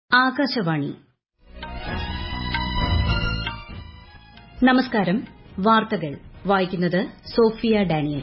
ആകാശവാണി നമസ്കാരം വാർത്തകൾ വായിക്കുന്നത് സോഫിയ ഡാനിയൽ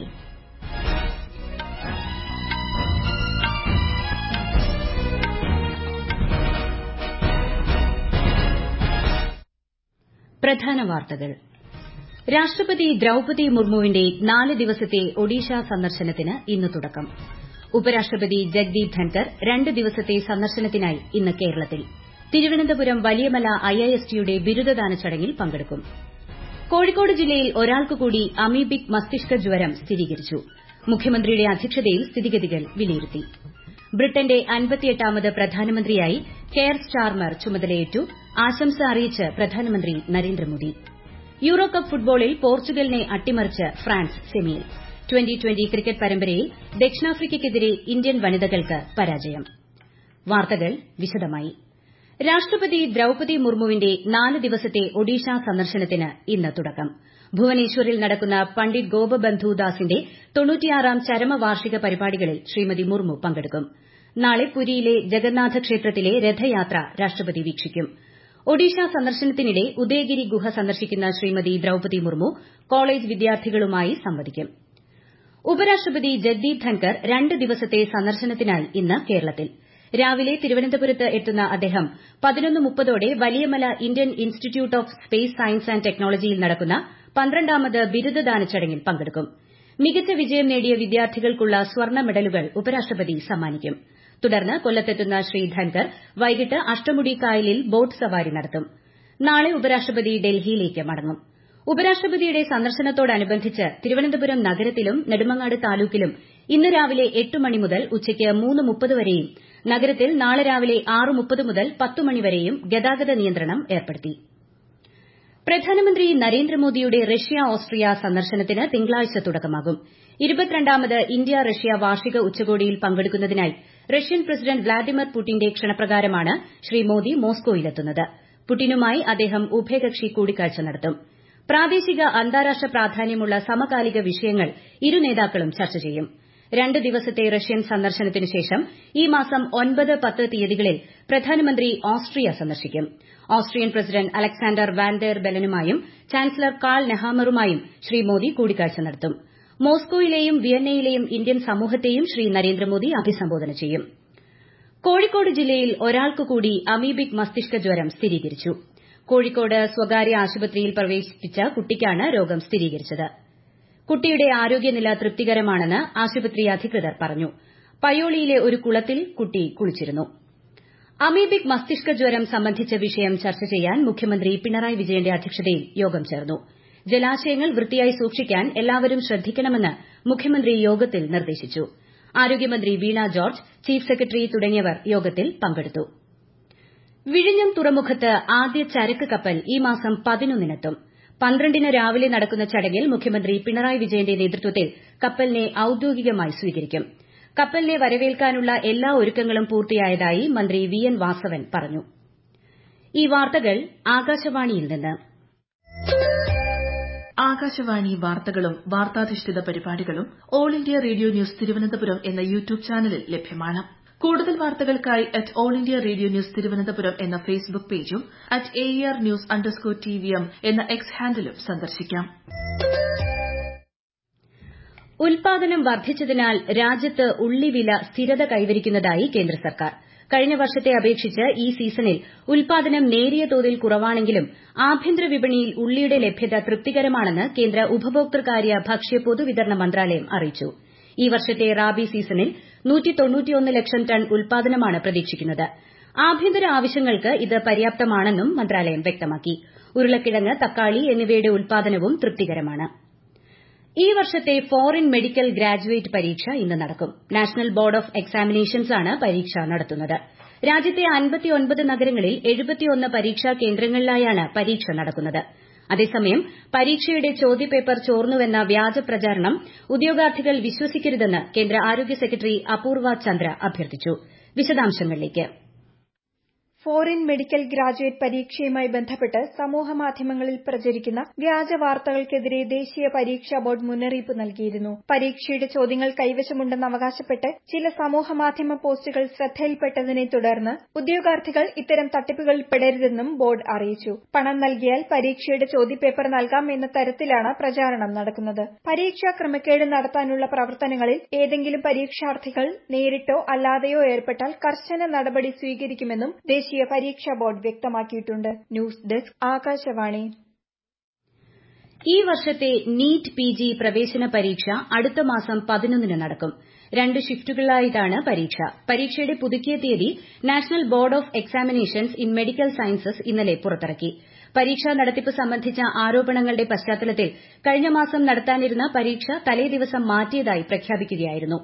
പ്രധാന വാർത്തകൾ രാഷ്ട്രപതി ദ്രൌപതി മുർമുവിന്റെ നാല് ദിവസത്തെ ഒഡീഷ സന്ദർശനത്തിന് ഇന്ന് തുടക്കം ഉപരാഷ്ട്രപതി ജഗ്ദീപ് ധൻകർ രണ്ട് ദിവസത്തെ സന്ദർശനത്തിനായി ഇന്ന് കേരളത്തിൽ തിരുവനന്തപുരം വലിയമല ഐഐഎസ്ടിയുടെ ബിരുദദാന ചടങ്ങിൽ പങ്കെടുക്കും കോഴിക്കോട് ജില്ലയിൽ ഒരാൾക്ക് കൂടി അമീബിക് മസ്തിഷ്ക ജ്വരം സ്ഥിരീകരിച്ചു മുഖ്യമന്ത്രിയുടെ അധ്യക്ഷതയിൽ സ്ഥിതിഗതികൾ വിലയിരുത്തി ബ്രിട്ടന്റെ അൻപത്തിയെട്ടാമത് പ്രധാനമന്ത്രിയായി കെയർ സ്റ്റാർമർ ചുമതലയേറ്റു ആശംസ അറിയിച്ച് പ്രധാനമന്ത്രി നരേന്ദ്രമോദി യൂറോ കപ്പ് ഫുട്ബോളിൽ പോർച്ചുഗലിനെ അട്ടിമറിച്ച് ഫ്രാൻസ് സെമിയിൽ ട്വന്റി ട്വന്റി ക്രിക്കറ്റ് പരമ്പരയിൽ ദക്ഷിണാഫ്രിക്കയ്ക്കെതിരെ ഇന്ത്യൻ വനിതകൾക്ക് പരാജയം വാർത്തകൾ വിശദമായി രാഷ്ട്രപതി ദ്രൌപതി മുർമുവിന്റെ നാല് ദിവസത്തെ ഒഡീഷ സന്ദർശനത്തിന് ഇന്ന് തുടക്കം ഭുവനേശ്വറിൽ നടക്കുന്ന പണ്ഡിറ്റ് ഗോപബന്ധു ദാസിന്റെ തൊണ്ണൂറ്റിയാറാം ചരമവാർഷിക പരിപാടികളിൽ ശ്രീമതി മുർമു പങ്കെടുക്കും നാളെ പുരിയിലെ ജഗന്നാഥ ക്ഷേത്രത്തിലെ രഥയാത്ര രാഷ്ട്രപതി വീക്ഷിക്കും ഒഡീഷ സന്ദർശനത്തിനിടെ ഉദയഗിരി ഗുഹ സന്ദർശിക്കുന്ന ശ്രീമതി ദ്രൌപതി മുർമു കോളേജ് വിദ്യാർത്ഥികളുമായി സംവദിക്കും ഉപരാഷ്ട്രപതി ജഗ്ദീപ് ധൻകർ രണ്ട് ദിവസത്തെ സന്ദർശനത്തിനായി ഇന്ന് കേരളത്തിൽ രാവിലെ തിരുവനന്തപുരത്ത് എത്തുന്ന അദ്ദേഹം പതിനൊന്ന് മുപ്പതോടെ Valiyamala Indian institute of space science and ടെക്നോളജിയിൽ നടക്കുന്ന പന്ത്രണ്ടാമത് ബിരുദദാന ചടങ്ങിൽ പങ്കെടുക്കും മികച്ച വിജയം നേടിയ വിദ്യാർത്ഥികൾക്കുള്ള സ്വർണ്ണ മെഡലുകൾ ഉപരാഷ്ട്രപതി സമ്മാനിക്കും തുടർന്ന് കൊല്ലത്തെത്തുന്ന ശ്രീ ധൻകർ വൈകിട്ട് അഷ്ടമുടി കായലിൽ ബോട്ട് സവാരി നടത്തും നാളെ ഉപരാഷ്ട്രപതി ഡൽഹിയിലേക്ക് മടങ്ങും ഉപരാഷ്ട്രപതിയുടെ സന്ദർശനത്തോടനുബന്ധിച്ച് തിരുവനന്തപുരം നഗരത്തിലും നെടുമങ്ങാട് താലൂക്കിലും ഇന്ന് രാവിലെ എട്ട് മണി മുതൽ ഉച്ചയ്ക്ക് മൂന്ന് മുപ്പത് വരെയും നഗരത്തിൽ നാളെ രാവിലെ ആറ് മുപ്പത് മുതൽ പത്ത് മണിവരെയും ഗതാഗത നിയന്ത്രണം ഏർപ്പെടുത്തി പ്രധാനമന്ത്രി നരേന്ദ്രമോദിയുടെ റഷ്യ ഓസ്ട്രിയ സന്ദർശനത്തിന് തിങ്കളാഴ്ച തുടക്കമാകും ഇരുപത്തിരണ്ടാമത് ഇന്ത്യ റഷ്യ വാർഷിക ഉച്ചകോടിയിൽ പങ്കെടുക്കുന്നതിനായി റഷ്യൻ പ്രസിഡന്റ് വ്ളാഡിമിർ പുടിന്റെ ക്ഷണപ്രകാരമാണ് ശ്രീ മോദി മോസ്കോയിലെത്തുന്നത് പുടിനുമായി അദ്ദേഹം ഉഭയകക്ഷി കൂടിക്കാഴ്ച നടത്തും പ്രാദേശിക അന്താരാഷ്ട്ര പ്രാധാന്യമുള്ള സമകാലിക വിഷയങ്ങൾ ഇരു നേതാക്കളും ചർച്ച ചെയ്യും രണ്ട് ദിവസത്തെ റഷ്യൻ സന്ദർശനത്തിനു ശേഷം ഈ മാസം ഒൻപത് പത്ത് തീയതികളിൽ പ്രധാനമന്ത്രി ഓസ്ട്രിയ സന്ദർശിക്കും Austrian president Alexander van der ബെലനുമായും ചാൻസലർ കാൾ നെഹാമറുമായും ശ്രീ മോദി കൂടിക്കാഴ്ച നടത്തും മോസ്കോയിലെയും വിയന്നയിലെയും ഇന്ത്യൻ സമൂഹത്തെയും ശ്രീ നരേന്ദ്രമോദി അഭിസംബോധന ചെയ്യും കോഴിക്കോട് ജില്ലയിൽ ഒരാൾക്ക് കൂടി അമീബിക് മസ്തിഷ്ക ജ്വരം സ്ഥിരീകരിച്ചു കോഴിക്കോട് സ്വകാര്യ ആശുപത്രിയിൽ പ്രവേശിപ്പിച്ച കുട്ടിക്കാണ് രോഗം സ്ഥിരീകരിച്ചത് കുട്ടിയുടെ ആരോഗ്യനില തൃപ്തികരമാണെന്ന് ആശുപത്രി അധികൃതർ പറഞ്ഞു പയ്യോളിയിലെ ഒരു കുളത്തിൽ കുട്ടി കുളിച്ചിരുന്നു അമീബിക് മസ്തിഷ്ക ജ്വരം സംബന്ധിച്ച വിഷയം ചർച്ച ചെയ്യാൻ മുഖ്യമന്ത്രി പിണറായി വിജയന്റെ അധ്യക്ഷതയിൽ യോഗം ചേർന്നു ജലാശയങ്ങൾ വൃത്തിയായി സൂക്ഷിക്കാൻ എല്ലാവരും ശ്രദ്ധിക്കണമെന്ന് മുഖ്യമന്ത്രി യോഗത്തിൽ നിർദ്ദേശിച്ചു ആരോഗ്യമന്ത്രി വീണ ജോർജ് ചീഫ് സെക്രട്ടറി തുടങ്ങിയവർ യോഗത്തിൽ പങ്കെടുത്തു വിഴിഞ്ഞം തുറമുഖത്ത് ആദ്യ ചരക്ക് കപ്പൽ ഈ മാസം പതിനൊന്നിനെത്തും പന്ത്രണ്ടിന് രാവിലെ നടക്കുന്ന ചടങ്ങിൽ മുഖ്യമന്ത്രി പിണറായി വിജയന്റെ നേതൃത്വത്തിൽ കപ്പലിനെ ഔദ്യോഗികമായി സ്വീകരിക്കും കപ്പലിനെ വരവേൽക്കാനുള്ള എല്ലാ ഒരുക്കങ്ങളും പൂർത്തിയായതായി മന്ത്രി വി എൻ വാസവൻ പറഞ്ഞു ഈ വാർത്തകൾ ആകാശവാണിയിൽ നിന്ന് ആകാശവാണി വാർത്തകളും വാർത്താധിഷ്ഠിത പരിപാടികളും all India radio news Thiruvananthapuram എന്ന യൂട്യൂബ് ചാനലിൽ ലഭ്യമാണ് കൂടുതൽ വാർത്തകൾക്കായി at all India radio news Thiruvananthapuram എന്ന ഫേസ്ബുക്ക് പേജും at A R news underscore T V M എന്ന എക്സ് ഹാൻഡിലും സന്ദർശിക്കാം ഉൽപാദനം വർദ്ധിച്ചതിനാൽ രാജ്യത്ത് ഉള്ളിവില സ്ഥിരത കൈവരിക്കുന്നതായി കേന്ദ്ര സർക്കാർ കഴിഞ്ഞ വർഷത്തെ അപേക്ഷിച്ച് ഈ സീസണിൽ ഉൽപാദനം നേരിയ തോതിൽ കുറവാണെങ്കിലും ആഭ്യന്തര വിപണിയിൽ ഉള്ളിയുടെ ലഭ്യത തൃപ്തികരമാണെന്ന് കേന്ദ്ര ഉപഭോക്തൃകാര്യ ഭക്ഷ്യ പൊതുവിതരണ മന്ത്രാലയം അറിയിച്ചു ഈ വർഷത്തെ റാബി സീസണിൽ ലക്ഷം ടൺ ഉൽപാദനമാണ് പ്രതീക്ഷിക്കുന്നത് ആഭ്യന്തര ആവശ്യങ്ങൾക്ക് ഇത് പര്യാപ്തമാണെന്നും മന്ത്രാലയം വ്യക്തമാക്കി ഉരുളക്കിഴങ്ങ് തക്കാളി എന്നിവയുടെ ഉൽപാദനവും തൃപ്തികരമാണ് ഈ വർഷത്തെ ഫോറിൻ മെഡിക്കൽ ഗ്രാജുവേറ്റ് പരീക്ഷ ഇന്ന് നടക്കും നാഷണൽ ബോർഡ് ഓഫ് എക്സാമിനേഷൻസ് ആണ് പരീക്ഷ നടത്തുന്നത് രാജ്യത്തെ അൻപത്തിയൊൻപത് നഗരങ്ങളിൽ എഴുപത്തിയൊന്ന് പരീക്ഷാ കേന്ദ്രങ്ങളിലായാണ് പരീക്ഷ നടക്കുന്നത് അതേസമയം പരീക്ഷയുടെ ചോദ്യപേപ്പർ ചോർന്നുവെന്ന വ്യാജ പ്രചാരണം ഉദ്യോഗാർത്ഥികൾ വിശ്വസിക്കരുതെന്ന് കേന്ദ്ര ആരോഗ്യ സെക്രട്ടറി അപൂർവ ചന്ദ്ര അഭ്യർത്ഥിച്ചു വിശദാംശങ്ങളിലേക്ക് ഫോറിൻ മെഡിക്കൽ ഗ്രാജുവേറ്റ് പരീക്ഷയുമായി ബന്ധപ്പെട്ട് സമൂഹമാധ്യമങ്ങളിൽ പ്രചരിക്കുന്ന വ്യാജ വാർത്തകൾക്കെതിരെ ദേശീയ പരീക്ഷാ ബോർഡ് മുന്നറിയിപ്പ് നൽകിയിരുന്നു പരീക്ഷയുടെ ചോദ്യങ്ങൾ കൈവശമുണ്ടെന്ന് അവകാശപ്പെട്ട് ചില സമൂഹമാധ്യമ പോസ്റ്റുകൾ ശ്രദ്ധയിൽപ്പെട്ടതിനെ തുടർന്ന് ഉദ്യോഗാർത്ഥികൾ ഇത്തരം തട്ടിപ്പുകളിൽ പെടരുതെന്നും ബോർഡ് അറിയിച്ചു പണം നൽകിയാൽ പരീക്ഷയുടെ ചോദ്യപേപ്പർ നൽകാം എന്ന തരത്തിലാണ് പ്രചാരണം നടക്കുന്നത് പരീക്ഷാ ക്രമക്കേട് നടത്താനുള്ള പ്രവർത്തനങ്ങളിൽ ഏതെങ്കിലും പരീക്ഷാർത്ഥികൾ നേരിട്ടോ അല്ലാതെയോ ഏർപ്പെട്ടാൽ കർശന നടപടി സ്വീകരിക്കുമെന്നും ദേശീയ പരീക്ഷാ ബോർഡ് വ്യക്തമാക്കിയിട്ടുണ്ട് ന്യൂസ് ഡെസ്ക് ആകാശവാണി ഈ വർഷത്തെ നീറ്റ് പിജി പ്രവേശന പരീക്ഷ അടുത്ത മാസം പതിനൊന്നിന് നടക്കും രണ്ട് ഷിഫ്റ്റുകളിലായിട്ടാണ് പരീക്ഷ പരീക്ഷയുടെ പുതുക്കിയ തീയതി national board of examinations in medical sciences ഇന്നലെ പുറത്തിറക്കി പരീക്ഷാ നടത്തിപ്പ് സംബന്ധിച്ച ആരോപണങ്ങളുടെ പശ്ചാത്തലത്തിൽ കഴിഞ്ഞ മാസം നടത്താനിരുന്ന പരീക്ഷ തലേദിവസം മാറ്റിയതായി പ്രഖ്യാപിക്കുകയായിരുന്നു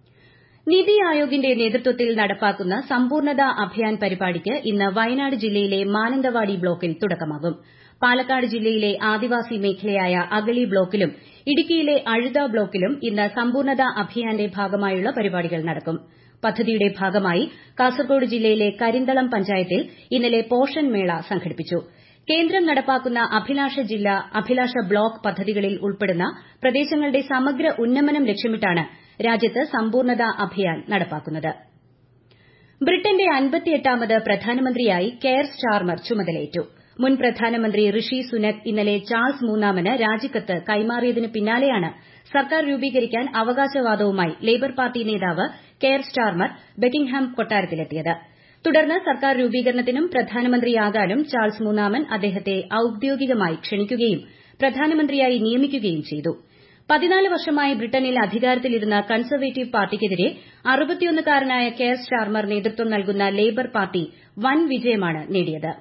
നിതി ആയോഗിന്റെ നേതൃത്വത്തിൽ നടപ്പാക്കുന്ന സമ്പൂർണ്ണത അഭിയാൻ പരിപാടിക്ക് ഇന്ന് വയനാട് ജില്ലയിലെ മാനന്തവാടി ബ്ലോക്കിൽ തുടക്കമാകും പാലക്കാട് ജില്ലയിലെ ആദിവാസി മേഖലയായ അഗളി ബ്ലോക്കിലും ഇടുക്കിയിലെ അഴുത ബ്ലോക്കിലും ഇന്ന് സമ്പൂർണ്ണത അഭിയാന്റെ ഭാഗമായുള്ള പരിപാടികൾ നടക്കും പദ്ധതിയുടെ ഭാഗമായി കാസർഗോഡ് ജില്ലയിലെ കരിന്തളം പഞ്ചായത്തിൽ ഇന്നലെ പോഷൻ മേള സംഘടിപ്പിച്ചു കേന്ദ്രം നടപ്പാക്കുന്ന അഭിലാഷ ജില്ല അഭിലാഷ ബ്ലോക്ക് പദ്ധതികളിൽ ഉൾപ്പെടുന്ന പ്രദേശങ്ങളുടെ സമഗ്ര ഉന്നമനം ലക്ഷ്യമിട്ടാണ് രാജ്യത്ത് സമ്പൂർണ്ണത അഭിയാൻ നടപ്പാക്കുന്നത് ബ്രിട്ടന്റെ അൻപത്തിയെട്ടാമത് പ്രധാനമന്ത്രിയായി കെയർ സ്റ്റാർമർ ചുമതലയേറ്റു മുൻ പ്രധാനമന്ത്രി ഋഷി സുനക് ഇന്നലെ ചാൾസ് മൂന്നാമന് രാജിക്കത്ത് കൈമാറിയതിന് പിന്നാലെയാണ് സർക്കാർ രൂപീകരിക്കാൻ അവകാശവാദവുമായി ലേബർ പാർട്ടി നേതാവ് കെയർ സ്റ്റാർമർ ബക്കിംഗ്ഹാം കൊട്ടാരത്തിലെത്തിയത് തുടർന്ന് സർക്കാർ രൂപീകരണത്തിനും പ്രധാനമന്ത്രിയാകാനും ചാൾസ് മൂന്നാമൻ അദ്ദേഹത്തെ ഔദ്യോഗികമായി ക്ഷണിക്കുകയും പ്രധാനമന്ത്രിയായി നിയമിക്കുകയും ചെയ്തു പതിനാല് വർഷമായി ബ്രിട്ടനിൽ അധികാരത്തിലിരുന്ന കൺസർവേറ്റീവ് പാർട്ടിക്കെതിരെ അറുപത്തിയൊന്നുകാരനായ കെയർ സ്റ്റാർമർ നേതൃത്വം നൽകുന്ന ലേബർ പാർട്ടി വൻ വിജയമാണ് നേടിയത്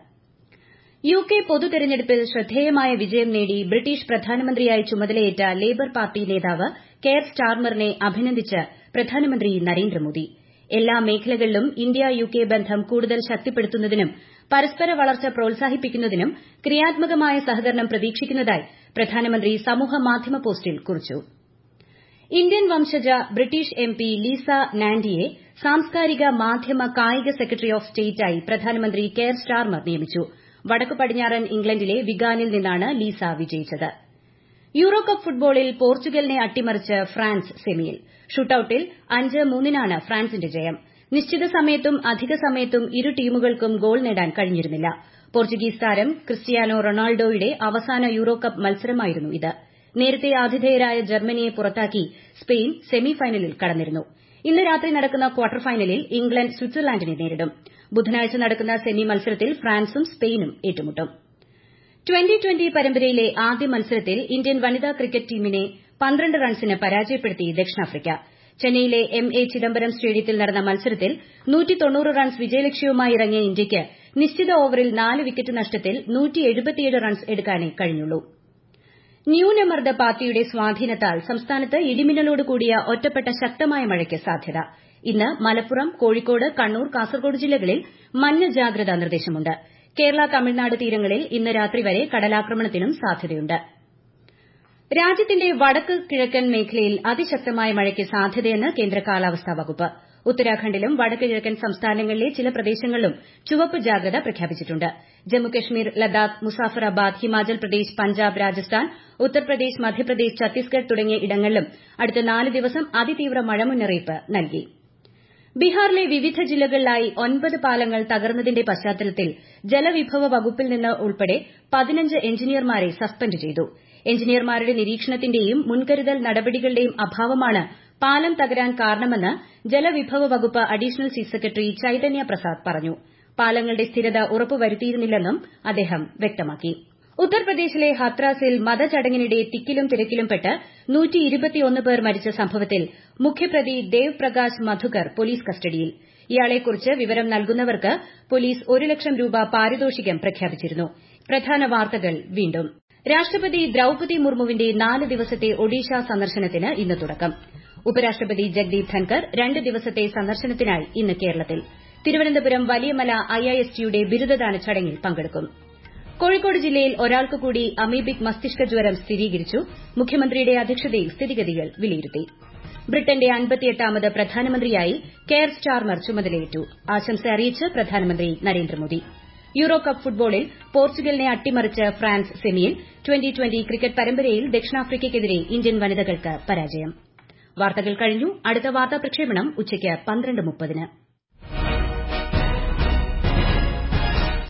യുകെ പൊതുതെരഞ്ഞെടുപ്പിൽ ശ്രദ്ധേയമായ വിജയം നേടി ബ്രിട്ടീഷ് പ്രധാനമന്ത്രിയായി ചുമതലയേറ്റ ലേബർ പാർട്ടി നേതാവ് കെയർ സ്റ്റാർമറിനെ അഭിനന്ദിച്ച് പ്രധാനമന്ത്രി നരേന്ദ്രമോദി എല്ലാ മേഖലകളിലും ഇന്ത്യ യുകെ ബന്ധം കൂടുതൽ ശക്തിപ്പെടുത്തുന്നതിനും പരസ്പര വളർച്ച പ്രോത്സാഹിപ്പിക്കുന്നതിനും ക്രിയാത്മകമായ സഹകരണം പ്രതീക്ഷിക്കുന്നതായി പ്രധാനമന്ത്രി സമൂഹമാധ്യമ പോസ്റ്റിൽ കുറിച്ചു ഇന്ത്യൻ വംശജ ബ്രിട്ടീഷ് എംപി ലീസ നാൻഡിയെ സാംസ്കാരിക മാധ്യമ കായിക സെക്രട്ടറി ഓഫ് സ്റ്റേറ്റായി പ്രധാനമന്ത്രി കെയർ സ്റ്റാർമർ നിയമിച്ചു വടക്കു പടിഞ്ഞാറൻ ഇംഗ്ലണ്ടിലെ വിഗാനിൽ നിന്നാണ് ലീസ വിജയിച്ചത് യൂറോ കപ്പ് ഫുട്ബോളിൽ പോർച്ചുഗലിനെ അട്ടിമറിച്ച് ഫ്രാൻസ് സെമിയിൽ ഷൂട്ടൌട്ടിൽ അഞ്ച് മൂന്നിനാണ് ഫ്രാൻസിന്റെ ജയം നിശ്ചിത സമയത്തും അധിക സമയത്തും ഇരു ടീമുകൾക്കും ഗോൾ നേടാൻ കഴിഞ്ഞിരുന്നില്ല പോർച്ചുഗീസ് താരം ക്രിസ്റ്റിയാനോ റൊണാൾഡോയുടെ അവസാന യൂറോ കപ്പ് മത്സരമായിരുന്നു ഇത് നേരത്തെ ആതിഥേയരായ ജർമ്മനിയെ പുറത്താക്കി സ്പെയിൻ സെമി ഫൈനലിൽ കടന്നിരുന്നു ഇന്ന് രാത്രി നടക്കുന്ന ക്വാർട്ടർ ഫൈനലിൽ ഇംഗ്ലണ്ട് സ്വിറ്റ്സർലാൻഡിനെ നേരിടും ബുധനാഴ്ച നടക്കുന്ന സെമി മത്സരത്തിൽ ഫ്രാൻസും സ്പെയിനും ഏറ്റുമുട്ടും ട്വന്റി ട്വന്റി പരമ്പരയിലെ ആദ്യ മത്സരത്തിൽ ഇന്ത്യൻ വനിതാ ക്രിക്കറ്റ് ടീമിനെ പന്ത്രണ്ട് റൺസിന് പരാജയപ്പെടുത്തി ദക്ഷിണാഫ്രിക്ക ചെന്നൈയിലെ എം എ ചിദംബരം സ്റ്റേഡിയത്തിൽ നടന്ന മത്സരത്തിൽ റൺസ് വിജയലക്ഷ്യവുമായി ഇറങ്ങിയ ഇന്ത്യയ്ക്ക് നിശ്ചിത ഓവറിൽ നാല് വിക്കറ്റ് നഷ്ടത്തിൽ റൺസ് എടുക്കാനേ കഴിഞ്ഞുള്ളൂ ന്യൂനമർദ്ദ പാത്തിയുടെ സ്വാധീനത്താൽ സംസ്ഥാനത്ത് ഇടിമിന്നലോട് കൂടിയ ഒറ്റപ്പെട്ട ശക്തമായ മഴയ്ക്ക് സാധ്യത ഇന്ന് മലപ്പുറം കോഴിക്കോട് കണ്ണൂർ കാസർഗോഡ് ജില്ലകളിൽ മഞ്ഞ ജാഗ്രതാ നിർദ്ദേശമുണ്ട് കേരള തമിഴ്നാട് തീരങ്ങളിൽ ഇന്ന് രാത്രി വരെ കടലാക്രമണത്തിനും സാധ്യതയുണ്ട് രാജ്യത്തിന്റെ വടക്ക് കിഴക്കൻ മേഖലയിൽ അതിശക്തമായ മഴയ്ക്ക് സാധ്യതയെന്ന് കേന്ദ്ര കാലാവസ്ഥാ വകുപ്പ് ഉത്തരാഖണ്ഡിലും വടക്ക് കിഴക്കൻ സംസ്ഥാനങ്ങളിലെ ചില പ്രദേശങ്ങളിലും ചുവപ്പ് ജാഗ്രത പ്രഖ്യാപിച്ചിട്ടുണ്ട് ജമ്മുകശ്മീർ ലഡാക്ക് മുസാഫറാബാദ് ഹിമാചൽ പ്രദേശ് പഞ്ചാബ് രാജസ്ഥാൻ ഉത്തർപ്രദേശ് മധ്യപ്രദേശ് ഛത്തീസ്ഗഡ് തുടങ്ങിയ ഇടങ്ങളിലും അടുത്ത നാല് ദിവസം അതിതീവ്ര മഴ മുന്നറിയിപ്പ് നൽകി ബീഹാറിലെ വിവിധ ജില്ലകളിലായി ഒൻപത് പാലങ്ങൾ തകർന്നതിന്റെ പശ്ചാത്തലത്തിൽ ജലവിഭവ വകുപ്പിൽ നിന്ന് ഉൾപ്പെടെ പതിനഞ്ച് എഞ്ചിനീയർമാരെ സസ്പെൻഡ് ചെയ്തു എഞ്ചിനീയർമാരുടെ നിരീക്ഷണത്തിന്റെയും മുൻകരുതൽ നടപടികളുടെയും അഭാവമാണ് പാലം തകരാൻ കാരണമെന്ന് ജലവിഭവ വകുപ്പ് additional chief secretary Chaitanya Prasad പറഞ്ഞു പാലങ്ങളുടെ സ്ഥിരത ഉറപ്പുവരുത്തിയിരുന്നില്ലെന്നും അദ്ദേഹം വ്യക്തമാക്കി ഉത്തർപ്രദേശിലെ ഹത്രാസിൽ മതചടങ്ങിനിടെ തിക്കിലും തിരക്കിലും പെട്ട് പേർ മരിച്ച സംഭവത്തിൽ മുഖ്യപ്രതി ദേവ് പ്രകാശ് മധുകർ പോലീസ് കസ്റ്റഡിയിൽ ഇയാളെക്കുറിച്ച് വിവരം നൽകുന്നവർക്ക് പോലീസ് ഒരു ലക്ഷം രൂപ പാരിതോഷികം പ്രഖ്യാപിച്ചിരുന്നു പ്രധാന വാർത്തകൾ വീണ്ടും രാഷ്ട്രപതി ദ്രൌപതി മുർമുവിന്റെ നാല് ദിവസത്തെ ഒഡീഷ സന്ദർശനത്തിന് ഇന്ന് തുടക്കം ഉപരാഷ്ട്രപതി ജഗ്ദീപ് ധൻകർ രണ്ട് ദിവസത്തെ സന്ദർശനത്തിനായി ഇന്ന് കേരളത്തിൽ തിരുവനന്തപുരം വലിയമല ഐഐഎസ്ടിയുടെ ബിരുദദാന ചടങ്ങിൽ പങ്കെടുക്കും കോഴിക്കോട് ജില്ലയിൽ ഒരാൾക്ക് കൂടി അമീബിക് മസ്തിഷ്ക ജ്വരം സ്ഥിരീകരിച്ചു മുഖ്യമന്ത്രിയുടെ അധ്യക്ഷതയിൽ സ്ഥിതിഗതികൾ വിലയിരുത്തി ബ്രിട്ടന്റെ അൻപത്തിയെട്ടാമത് പ്രധാനമന്ത്രിയായി കെയർ സ്റ്റാർമർ ചുമതലയേറ്റു ആശംസ അറിയിച്ച് പ്രധാനമന്ത്രി നരേന്ദ്രമോദി യൂറോ കപ്പ് ഫുട്ബോളിൽ പോർച്ചുഗലിനെ അട്ടിമറിച്ച് ഫ്രാൻസ് സെമിയിൽ ട്വന്റി ട്വന്റി ക്രിക്കറ്റ് പരമ്പരയിൽ ദക്ഷിണാഫ്രിക്കയ്ക്കെതിരെ ഇന്ത്യൻ വനിതകൾക്ക് പരാജയം വാർത്തകൾ കഴിഞ്ഞു അടുത്ത വാർത്താ പ്രക്ഷേപണം ഉച്ചയ്ക്ക് പന്ത്രണ്ട് മുപ്പതിന്